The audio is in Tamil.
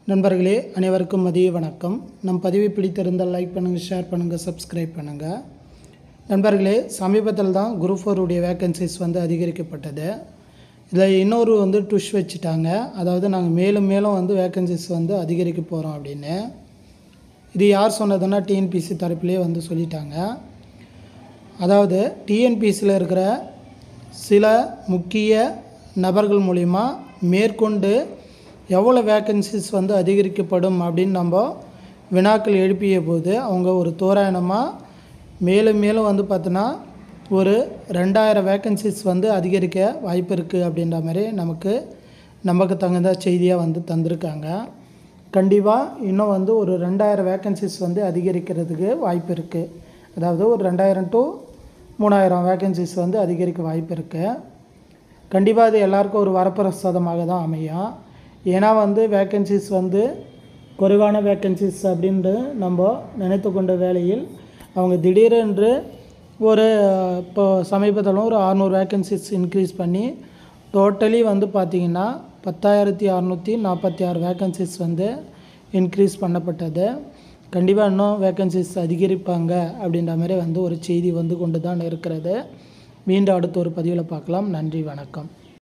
நண்பர்களே அனைவருக்கும் மதிய வணக்கம் நம் பதிவை பிடித்திருந்தால் லைக் பண்ணுங்கள் ஷேர் பண்ணுங்கள் சப்ஸ்கிரைப் பண்ணுங்கள் நண்பர்களே சமீபத்தில் தான் குரூப் ஃபோருடைய வேக்கன்சிஸ் வந்து அதிகரிக்கப்பட்டது இதில் இன்னொரு வந்து டுஷ் வச்சுட்டாங்க அதாவது நாங்கள் மேலும் மேலும் வந்து வேக்கன்சிஸ் வந்து அதிகரிக்க போகிறோம் அப்படின்னு இது யார் சொன்னதுன்னா டிஎன்பிசி தரப்புலேயே வந்து சொல்லிட்டாங்க அதாவது டிஎன்பிசியில் இருக்கிற சில முக்கிய நபர்கள் மூலிமா மேற்கொண்டு எவ்வளோ வேக்கன்சிஸ் வந்து அதிகரிக்கப்படும் அப்படின்னு நம்ம வினாக்கள் எழுப்பிய போது அவங்க ஒரு தோராயமாக மேலும் மேலும் வந்து பார்த்தோன்னா ஒரு ரெண்டாயிரம் வேக்கன்சிஸ் வந்து அதிகரிக்க வாய்ப்பு இருக்குது அப்படின்ற மாதிரி நமக்கு நமக்கு தகுந்த செய்தியாக வந்து தந்திருக்காங்க கண்டிப்பாக இன்னும் வந்து ஒரு ரெண்டாயிரம் வேக்கன்சிஸ் வந்து அதிகரிக்கிறதுக்கு வாய்ப்பு இருக்குது அதாவது ஒரு ரெண்டாயிரம் டு மூணாயிரம் வேக்கன்சிஸ் வந்து அதிகரிக்க வாய்ப்பு இருக்குது கண்டிப்பாக அது எல்லாருக்கும் ஒரு வரப்பிரசாதமாக தான் அமையும் ஏன்னா வந்து வேக்கன்சிஸ் வந்து குறைவான வேக்கன்சிஸ் அப்படின்ட்டு நம்ம நினைத்து கொண்ட வேளையில் அவங்க திடீரென்று ஒரு இப்போ சமீபத்தில் ஒரு அறநூறு வேக்கன்சிஸ் இன்க்ரீஸ் பண்ணி டோட்டலி வந்து பார்த்திங்கன்னா பத்தாயிரத்தி அறநூற்றி நாற்பத்தி ஆறு வேக்கன்சிஸ் வந்து இன்க்ரீஸ் பண்ணப்பட்டது கண்டிப்பாக இன்னும் வேக்கன்சிஸ் அதிகரிப்பாங்க அப்படின்ற மாதிரி வந்து ஒரு செய்தி வந்து கொண்டு தான் இருக்கிறது மீண்டும் அடுத்த ஒரு பதிவில் பார்க்கலாம் நன்றி வணக்கம்